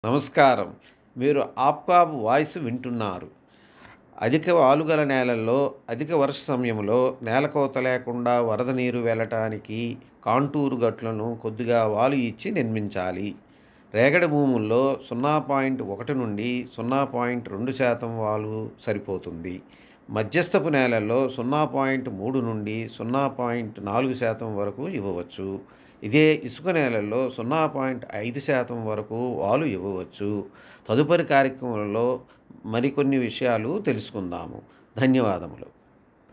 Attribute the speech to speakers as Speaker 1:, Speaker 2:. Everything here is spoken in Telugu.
Speaker 1: నమస్కారం మీరు ఆప్కాబ్ వాయిస్ వింటున్నారు అధిక వాలుగల నేలల్లో అధిక వర్ష సమయంలో నేలకోత లేకుండా వరద నీరు వెళ్ళటానికి కాంటూరు గట్లను కొద్దిగా వాలు ఇచ్చి నిర్మించాలి రేగడి భూముల్లో సున్నా పాయింట్ ఒకటి నుండి సున్నా పాయింట్ రెండు శాతం వాలు సరిపోతుంది మధ్యస్థపు నేలల్లో సున్నా పాయింట్ మూడు నుండి సున్నా పాయింట్ నాలుగు శాతం వరకు ఇవ్వవచ్చు ఇదే ఇసుక నేలల్లో సున్నా పాయింట్ ఐదు శాతం వరకు వాలు ఇవ్వవచ్చు తదుపరి కార్యక్రమంలో మరికొన్ని విషయాలు తెలుసుకుందాము ధన్యవాదములు